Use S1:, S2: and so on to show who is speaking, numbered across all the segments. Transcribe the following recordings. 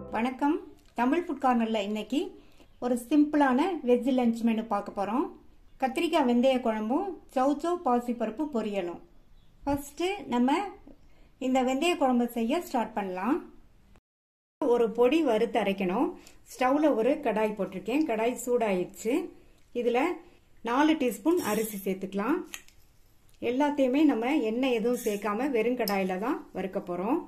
S1: வணக்கம் தமிழ் ஃபுட் கார்னரில் இன்னைக்கு ஒரு சிம்பிளான வெஜ் லஞ்ச் மெனு பார்க்க போகிறோம் கத்திரிக்காய் வெந்தய குழம்பும் சௌச்சௌ பாசிப்பருப்பு பொரியலும் ஃபர்ஸ்ட்டு நம்ம இந்த வெந்தய குழம்பு செய்ய ஸ்டார்ட் பண்ணலாம் ஒரு பொடி வறுத்து அரைக்கணும் ஸ்டவ்வில் ஒரு கடாய் போட்டிருக்கேன் கடாய் சூடாயிடுச்சு இதில் நாலு டீஸ்பூன் அரிசி சேர்த்துக்கலாம் எல்லாத்தையுமே நம்ம எண்ணெய் எதுவும் சேர்க்காம வெறும் கடாயில் தான் வறுக்க போகிறோம்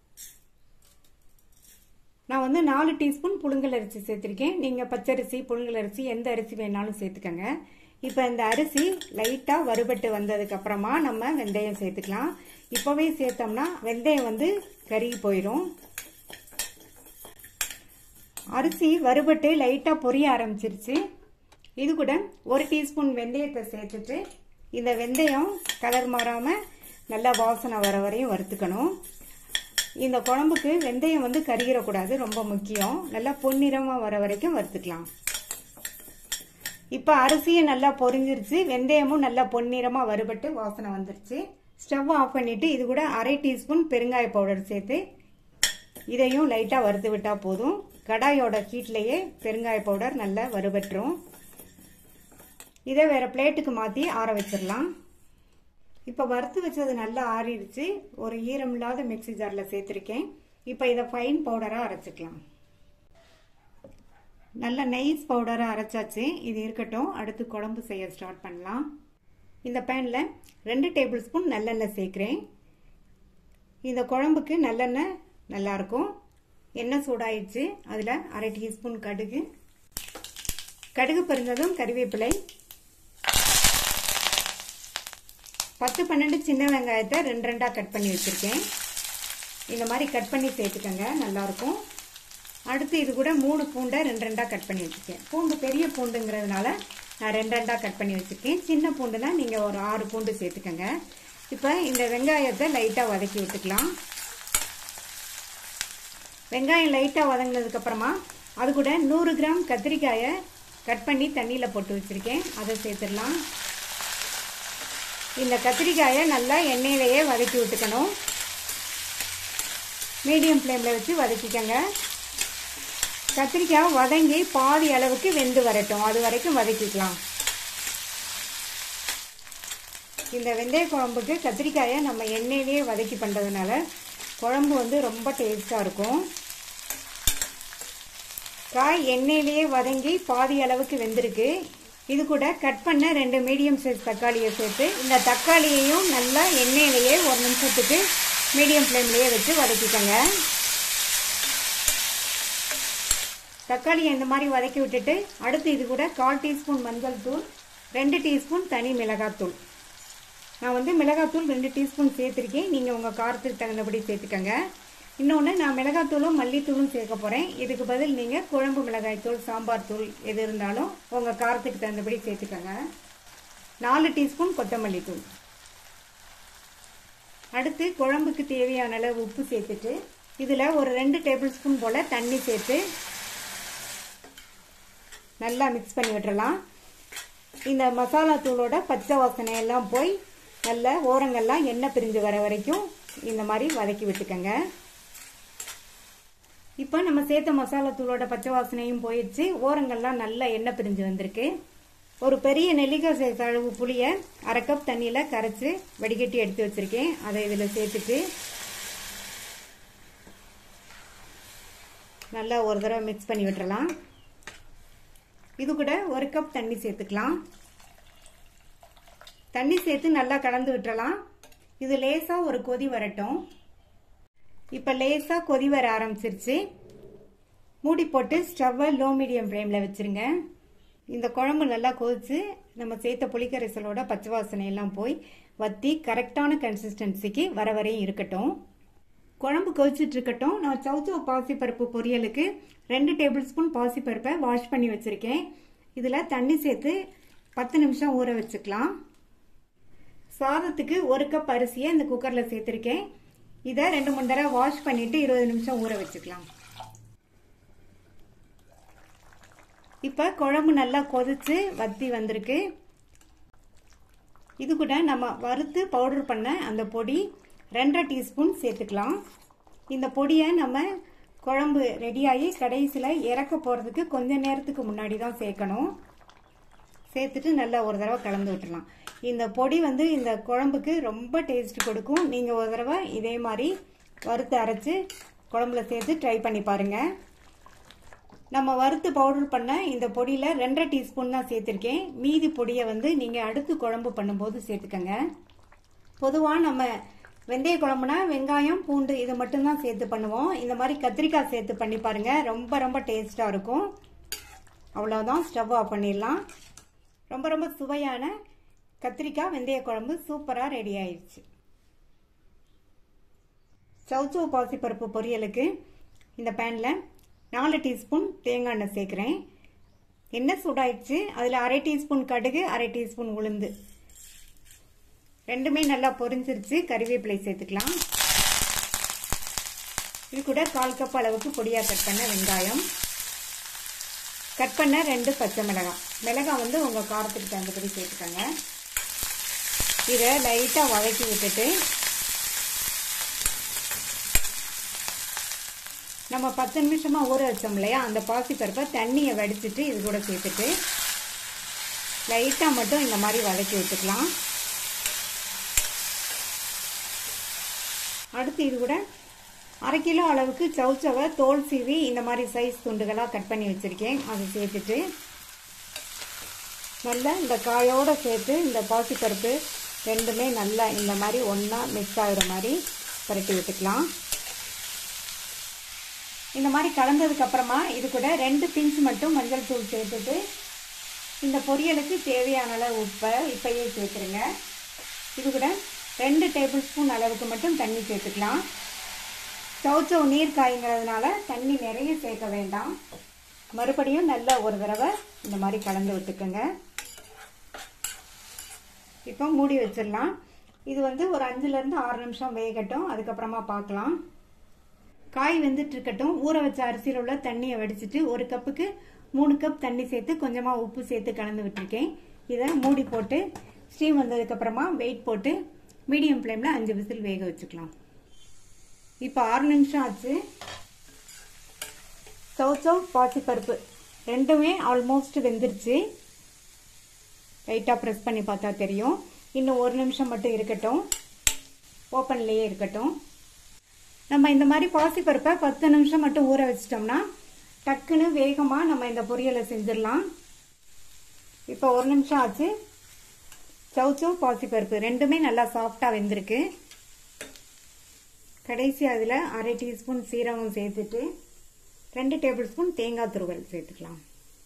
S1: நான் வந்து நாலு டீஸ்பூன் புழுங்கல் அரிசி சேர்த்துருக்கேன் நீங்கள் பச்சரிசி புழுங்கல் அரிசி எந்த அரிசி வேணாலும் சேர்த்துக்கங்க இப்போ இந்த அரிசி லைட்டாக வறுபட்டு வந்ததுக்கு அப்புறமா நம்ம வெந்தயம் சேர்த்துக்கலாம் இப்போவே சேர்த்தோம்னா வெந்தயம் வந்து கருகி போயிடும் அரிசி வறுபட்டு லைட்டாக பொரிய ஆரம்பிச்சிருச்சு இது கூட ஒரு டீஸ்பூன் வெந்தயத்தை சேர்த்துட்டு இந்த வெந்தயம் கலர் மாறாமல் நல்லா வாசனை வர வரையும் வறுத்துக்கணும் இந்த குழம்புக்கு வெந்தயம் வந்து கருகிடக்கூடாது ரொம்ப முக்கியம் நல்லா பொன்னிறமாக வர வரைக்கும் வறுத்துக்கலாம் இப்போ அரிசியும் நல்லா பொரிஞ்சிருச்சு வெந்தயமும் நல்லா பொன்னிறமாக வறுபட்டு வாசனை வந்துருச்சு ஸ்டவ் ஆஃப் பண்ணிட்டு இது கூட அரை டீஸ்பூன் பெருங்காய பவுடர் சேர்த்து இதையும் லைட்டாக வறுத்து விட்டால் போதும் கடாயோட ஹீட்லேயே பெருங்காய பவுடர் நல்லா வறுபட்டுரும் இதை வேற பிளேட்டுக்கு மாற்றி ஆற வச்சிடலாம் இப்போ வறுத்து வச்சது நல்லா ஆறிடுச்சு ஒரு ஈரம் இல்லாத மிக்சி ஜாரில் சேர்த்துருக்கேன் இப்போ இதை ஃபைன் பவுடராக அரைச்சிக்கலாம் நல்ல நைஸ் பவுடராக அரைச்சாச்சு இது இருக்கட்டும் அடுத்து குழம்பு செய்ய ஸ்டார்ட் பண்ணலாம் இந்த பேனில் ரெண்டு டேபிள் ஸ்பூன் நல்லெண்ணெய் சேர்க்குறேன் இந்த குழம்புக்கு நல்லெண்ணெய் நல்லாயிருக்கும் எண்ணெய் சூடாயிடுச்சு அதில் அரை டீஸ்பூன் கடுகு கடுகு பிறந்ததும் கறிவேப்பிலை பத்து பன்னெண்டு சின்ன வெங்காயத்தை ரெண்டு ரெண்டாக கட் பண்ணி வச்சுருக்கேன் இந்த மாதிரி கட் பண்ணி சேர்த்துக்கங்க நல்லாயிருக்கும் அடுத்து இது கூட மூணு பூண்டை ரெண்டு ரெண்டாக கட் பண்ணி வச்சுருக்கேன் பூண்டு பெரிய பூண்டுங்கிறதுனால நான் ரெண்டு ரெண்டாக கட் பண்ணி வச்சுருக்கேன் சின்ன பூண்டுனா நீங்கள் ஒரு ஆறு பூண்டு சேர்த்துக்கங்க இப்போ இந்த வெங்காயத்தை லைட்டாக வதக்கி விட்டுக்கலாம் வெங்காயம் லைட்டாக வதங்கினதுக்கப்புறமா அது கூட நூறு கிராம் கத்திரிக்காயை கட் பண்ணி தண்ணியில் போட்டு வச்சுருக்கேன் அதை சேர்த்துடலாம் இந்த கத்திரிக்காயை நல்லா எண்ணெயிலேயே வதக்கி விட்டுக்கணும் மீடியம் ஃப்ளேமில் வச்சு வதக்கிக்கங்க கத்திரிக்காய் வதங்கி பாதி அளவுக்கு வெந்து வரட்டும் அது வரைக்கும் வதக்கிக்கலாம் இந்த வெந்தய குழம்புக்கு கத்திரிக்காயை நம்ம எண்ணெயிலேயே வதக்கி பண்ணுறதுனால குழம்பு வந்து ரொம்ப டேஸ்ட்டாக இருக்கும் காய் எண்ணெயிலேயே வதங்கி பாதி அளவுக்கு வெந்திருக்கு இது கூட கட் பண்ண ரெண்டு மீடியம் சைஸ் தக்காளியை சேர்த்து இந்த தக்காளியையும் நல்லா எண்ணெயிலேயே ஒரு நிமிஷத்துக்கு மீடியம் ஃப்ளேம்லேயே வச்சு வதக்கிக்கோங்க தக்காளியை இந்த மாதிரி வதக்கி விட்டுட்டு அடுத்து இது கூட கால் டீஸ்பூன் மஞ்சள் தூள் ரெண்டு டீஸ்பூன் தனி மிளகாத்தூள் நான் வந்து மிளகாத்தூள் ரெண்டு டீஸ்பூன் சேர்த்துருக்கேன் நீங்கள் உங்கள் காரத்துக்கு தகுந்தபடி சேர்த்துக்கோங்க இன்னொன்று நான் மிளகாத்தூளும் மல்லித்தூளும் சேர்க்க போகிறேன் இதுக்கு பதில் நீங்கள் குழம்பு மிளகாய் தூள் சாம்பார் தூள் எது இருந்தாலும் உங்கள் காரத்துக்கு தகுந்தபடி சேர்த்துக்கோங்க நாலு டீஸ்பூன் கொத்தமல்லி தூள் அடுத்து குழம்புக்கு தேவையான அளவு உப்பு சேர்த்துட்டு இதில் ஒரு ரெண்டு டேபிள் ஸ்பூன் போல் தண்ணி சேர்த்து நல்லா மிக்ஸ் பண்ணி விட்டுறலாம் இந்த மசாலா தூளோட பச்சை வாசனை எல்லாம் போய் நல்ல ஓரங்கள்லாம் எண்ணெய் பிரிஞ்சு வர வரைக்கும் இந்த மாதிரி வதக்கி விட்டுக்கோங்க இப்போ நம்ம சேர்த்த மசாலா தூளோட பச்சை வாசனையும் போயிடுச்சு ஓரங்கள்லாம் நல்லா எண்ணெய் பிரிஞ்சு வந்திருக்கு ஒரு பெரிய நெல்லிக்காய் சைஸ் அளவு புளியை அரை கப் தண்ணியில் கரைச்சி வடிகட்டி எடுத்து வச்சிருக்கேன் அதை இதில் சேர்த்துட்டு நல்லா ஒரு தடவை மிக்ஸ் பண்ணி விட்டுறலாம் இது கூட ஒரு கப் தண்ணி சேர்த்துக்கலாம் தண்ணி சேர்த்து நல்லா கலந்து விட்டுறலாம் இது லேசாக ஒரு கொதி வரட்டும் இப்போ லேசாக கொதி வர ஆரம்பிச்சிருச்சு மூடி போட்டு ஸ்டவ்வை லோ மீடியம் ஃப்ளேமில் வச்சுருங்க இந்த குழம்பு நல்லா கொதிச்சு நம்ம சேர்த்த புளிக்கரைசலோட பச்சை வாசனை எல்லாம் போய் வத்தி கரெக்டான கன்சிஸ்டன்சிக்கு வர வரையும் இருக்கட்டும் குழம்பு கொதிச்சுட்டு இருக்கட்டும் நான் சவுச்சோ பாசிப்பருப்பு பொரியலுக்கு ரெண்டு டேபிள் ஸ்பூன் பாசிப்பருப்பை வாஷ் பண்ணி வச்சுருக்கேன் இதில் தண்ணி சேர்த்து பத்து நிமிஷம் ஊற வச்சுக்கலாம் சாதத்துக்கு ஒரு கப் அரிசியை இந்த குக்கரில் சேர்த்துருக்கேன் இதை ரெண்டு மூணு தடவை வாஷ் பண்ணிட்டு இருபது நிமிஷம் ஊற வச்சுக்கலாம் இப்போ குழம்பு நல்லா கொதிச்சு வத்தி வந்திருக்கு இது கூட நம்ம வறுத்து பவுடர் பண்ண அந்த பொடி ரெண்டரை டீஸ்பூன் சேர்த்துக்கலாம் இந்த பொடியை நம்ம குழம்பு ரெடியாகி கடைசியில் இறக்க போகிறதுக்கு கொஞ்ச நேரத்துக்கு முன்னாடி தான் சேர்க்கணும் சேர்த்துட்டு நல்லா ஒரு தடவை கலந்து விட்டுலாம் இந்த பொடி வந்து இந்த குழம்புக்கு ரொம்ப டேஸ்ட் கொடுக்கும் நீங்கள் ஒரு தடவை இதே மாதிரி வறுத்து அரைச்சி குழம்புல சேர்த்து ட்ரை பண்ணி பாருங்கள் நம்ம வறுத்து பவுடர் பண்ண இந்த பொடியில் ரெண்டரை டீஸ்பூன் தான் சேர்த்துருக்கேன் மீதி பொடியை வந்து நீங்கள் அடுத்து குழம்பு பண்ணும்போது சேர்த்துக்கங்க பொதுவாக நம்ம வெந்தய குழம்புனா வெங்காயம் பூண்டு இது மட்டும்தான் சேர்த்து பண்ணுவோம் இந்த மாதிரி கத்திரிக்காய் சேர்த்து பண்ணி பாருங்க ரொம்ப ரொம்ப டேஸ்ட்டாக இருக்கும் அவ்வளோதான் ஸ்டவ் ஆஃப் பண்ணிடலாம் ரொம்ப ரொம்ப சுவையான கத்திரிக்காய் வெந்தய குழம்பு சூப்பராக ரெடி ஆயிடுச்சு சவுச்சோ பாசிப்பருப்பு பொரியலுக்கு இந்த பேனில் நாலு டீஸ்பூன் தேங்காய் எண்ணெய் சேர்க்குறேன் எண்ணெய் சூடாயிடுச்சு அதில் அரை டீஸ்பூன் கடுகு அரை டீஸ்பூன் உளுந்து ரெண்டுமே நல்லா பொரிஞ்சிருச்சு கறிவேப்பிலை சேர்த்துக்கலாம் இது கூட கால் கப் அளவுக்கு பொடியாக கட் பண்ண வெங்காயம் கட் பண்ண ரெண்டு பச்சை மிளகாய் மிளகாய் வந்து உங்கள் காரத்துக்கு தகுந்தபடி சேர்த்துக்கோங்க இதை லைட்டாக வதக்கி விட்டுட்டு நம்ம பத்து நிமிஷமாக ஊற வச்சோம் இல்லையா அந்த பாசிப்பருப்பை தண்ணியை வடிச்சிட்டு இது கூட சேர்த்துட்டு லைட்டாக மட்டும் இந்த மாதிரி வதக்கி விட்டுக்கலாம் அடுத்து இது கூட அரை கிலோ அளவுக்கு சவுச்சவை தோல் சீவி இந்த மாதிரி சைஸ் துண்டுகளாக கட் பண்ணி வச்சுருக்கேன் அதை சேர்த்துட்டு நல்லா இந்த காயோடு சேர்த்து இந்த பாசிப்பருப்பு ரெண்டுமே நல்லா இந்த மாதிரி ஒன்றா மிக்ஸ் ஆகிற மாதிரி பரட்டி விட்டுக்கலாம் இந்த மாதிரி கலந்ததுக்கப்புறமா இது கூட ரெண்டு பிஞ்ச் மட்டும் மஞ்சள் தூள் சேர்த்துட்டு இந்த பொரியலுக்கு தேவையான அளவு உப்பை இப்பயே சேர்த்துருங்க இது கூட ரெண்டு டேபிள் ஸ்பூன் அளவுக்கு மட்டும் தண்ணி சேர்த்துக்கலாம் சவுச்சவ் நீர் காய்ங்கிறதுனால தண்ணி நிறைய சேர்க்க வேண்டாம் மறுபடியும் நல்லா ஒரு தடவை இந்த மாதிரி கலந்து விட்டுக்கோங்க இப்போ மூடி வச்சிடலாம் இது வந்து ஒரு அஞ்சுலேருந்து ஆறு நிமிஷம் வேகட்டும் அதுக்கப்புறமா பார்க்கலாம் காய் வெந்துட்டு இருக்கட்டும் ஊற வச்ச அரிசியில் உள்ள தண்ணியை வடிச்சிட்டு ஒரு கப்புக்கு மூணு கப் தண்ணி சேர்த்து கொஞ்சமாக உப்பு சேர்த்து கலந்து விட்டுருக்கேன் இதை மூடி போட்டு ஸ்டீம் வந்ததுக்கப்புறமா வெயிட் போட்டு மீடியம் ஃப்ளேமில் அஞ்சு விசில் வேக வச்சுக்கலாம் இப்போ ஆறு நிமிஷம் ஆச்சு சவு சவு பாசிப்பருப்பு ரெண்டுமே ஆல்மோஸ்ட் வெந்துருச்சு லைட்டாக ப்ரெஸ் பண்ணி பார்த்தா தெரியும் இன்னும் ஒரு நிமிஷம் மட்டும் இருக்கட்டும் ஓப்பன்லேயே இருக்கட்டும் நம்ம இந்த மாதிரி பாசிப்பருப்பை பத்து நிமிஷம் மட்டும் ஊற வச்சிட்டோம்னா டக்குன்னு வேகமாக நம்ம இந்த பொரியலை செஞ்சிடலாம் இப்போ ஒரு நிமிஷம் ஆச்சு சவுச்சோ பாசிப்பருப்பு ரெண்டுமே நல்லா சாஃப்டாக வெந்திருக்கு கடைசி அதில் அரை டீஸ்பூன் சீரகம் சேர்த்துட்டு ரெண்டு டேபிள் ஸ்பூன் தேங்காய் துருவல் சேர்த்துக்கலாம்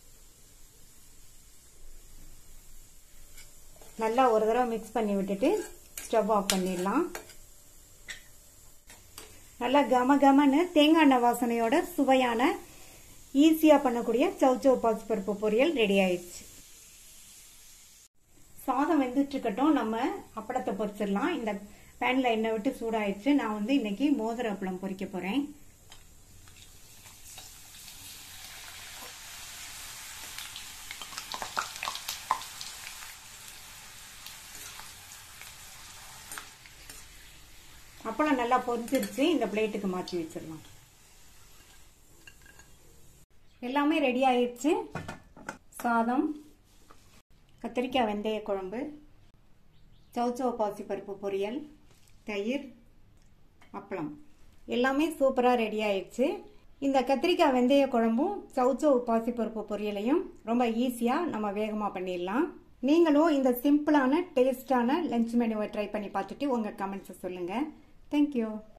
S1: நல்லா ஒரு தடவை மிக்ஸ் பண்ணி விட்டுட்டு ஸ்டவ் ஆஃப் பண்ணிடலாம் நல்லா கம கமன்னு தேங்காய் எண்ணெய் வாசனையோட சுவையான ஈஸியாக பண்ணக்கூடிய சவுச்சவ் பாசிப்பருப்பு பொரியல் ரெடி ஆயிடுச்சு சாதம் வெந்துட்டு இருக்கட்டும் நம்ம அப்பளத்தை பொரிச்சிடலாம் இந்த பேனில் எண்ணெய் விட்டு சூடாயிடுச்சு நான் வந்து இன்னைக்கு மோதிர அப்பளம் பொரிக்க போகிறேன் அப்பளம் நல்லா பொரிச்சிருச்சு இந்த பிளேட்டுக்கு மாற்றி வச்சிடலாம் எல்லாமே ரெடி ஆயிடுச்சு சாதம் கத்திரிக்காய் வெந்தய குழம்பு சவுச்சவ பாசி பருப்பு பொரியல் தயிர் அப்பளம் எல்லாமே சூப்பராக ரெடி ஆயிடுச்சு இந்த கத்திரிக்காய் வெந்தய குழம்பும் சவுச்சவ் பாசிப்பருப்பு பொரியலையும் ரொம்ப ஈஸியாக நம்ம வேகமாக பண்ணிடலாம் நீங்களும் இந்த சிம்பிளான டேஸ்டான லஞ்ச் மெனுவை ட்ரை பண்ணி பார்த்துட்டு உங்கள் கமெண்ட்ஸை சொல்லுங்கள் தேங்க்யூ